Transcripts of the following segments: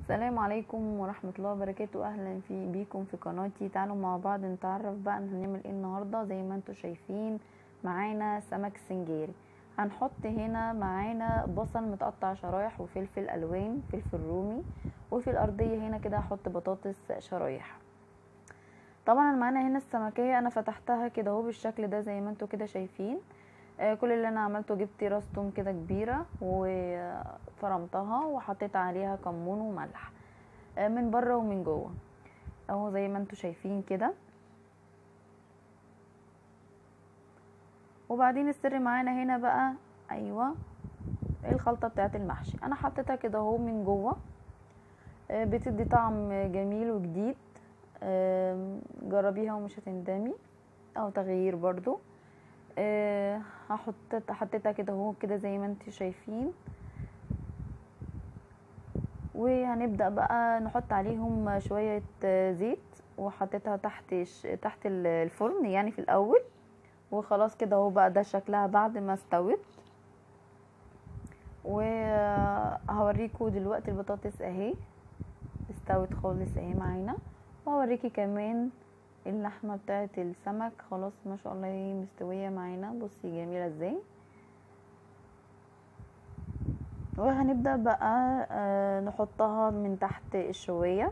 السلام عليكم ورحمة الله وبركاته اهلا في بيكم في قناتي تعالوا مع بعض نتعرف بقى هنعمل ايه النهاردة زي ما انتوا شايفين معانا سمك سنجاري هنحط هنا معانا بصل متقطع شرايح وفلفل الوان فلفل رومي وفي الارضية هنا كده هحط بطاطس شرايح طبعا معانا هنا السمكية انا فتحتها كده اهو بالشكل ده زي ما انتوا كده شايفين آه، كل اللي انا عملته جبت راس توم كده كبيره وفرمتها وحطيت عليها كمون وملح آه، من بره ومن جوه اهو زي ما انتوا شايفين كده وبعدين السر معانا هنا بقى ايوه الخلطه بتاعت المحشي انا حطيتها كده اهو من جوه آه، بتدي طعم جميل وجديد آم، جربيها ومش هتندمي او تغيير برضو آه، هحط حطيتها كده اهو كده زي ما انتوا شايفين وهنبدأ بقى نحط عليهم شوية آه، زيت وحطيتها تحت ش- تحت ال- الفرن يعني في الأول وخلاص كده اهو بقى ده شكلها بعد ما استوت وهوريكم دلوقتي البطاطس اهي استوت خالص اهي معانا وهوريكي كمان اللحمه بتاعت السمك خلاص ما شاء الله هي مستويه معانا بصي جميله ازاي وهنبدا بقى آه، نحطها من تحت الشويه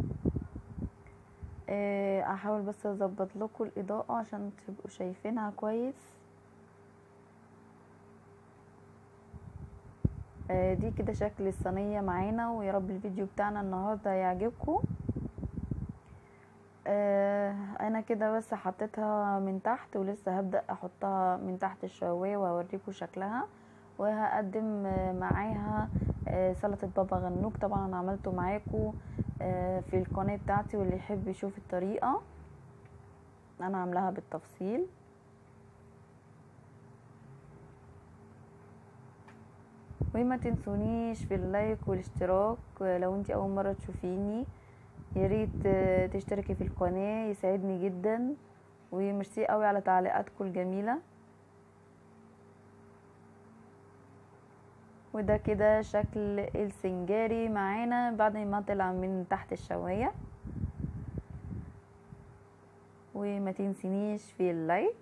آه، احاول بس اظبط لكم الاضاءه عشان تبقوا شايفينها كويس آه، دي كده شكل الصينيه معانا ويا رب الفيديو بتاعنا النهارده يعجبكم آه، انا كده بس حطيتها من تحت ولسه هبدأ احطها من تحت الشواية وهوريكم شكلها وهقدم آه، معاها آه، سلطة بابا غنوج طبعا انا عملته معاكم آه، في القناة بتاعتي واللي يحب يشوف الطريقة انا عاملاها بالتفصيل وما تنسونيش في اللايك والاشتراك لو انتي اول مرة تشوفيني يا ريت آه، تشتركي في القناة يسعدني جدا وميرسي قوي على تعليقاتكم الجميلة وده كده شكل السنجاري معانا بعد ما طلع من تحت الشواية وما تنسينيش في اللايك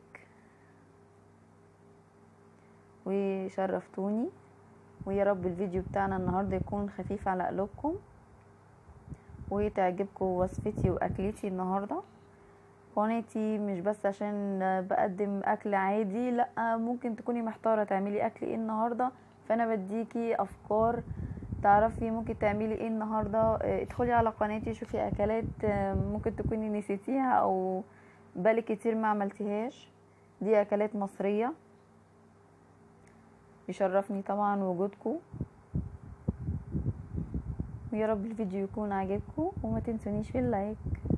وشرفتوني ويا رب الفيديو بتاعنا النهاردة يكون خفيف على قلوبكم وتعجبكم وصفتي واكلتي النهارده قناتي مش بس عشان بقدم اكل عادي لا ممكن تكوني محتاره تعملي اكل ايه النهارده فانا بديكي افكار تعرفي ممكن تعملي ايه النهارده اه، ادخلي على قناتي شوفي اكلات اه، ممكن تكوني نسيتيها او بالك كتير ما عملتيهاش دي اكلات مصريه يشرفني طبعا وجودكم ويا رب الفيديو يكون عجبكم وما تنسونيش في اللايك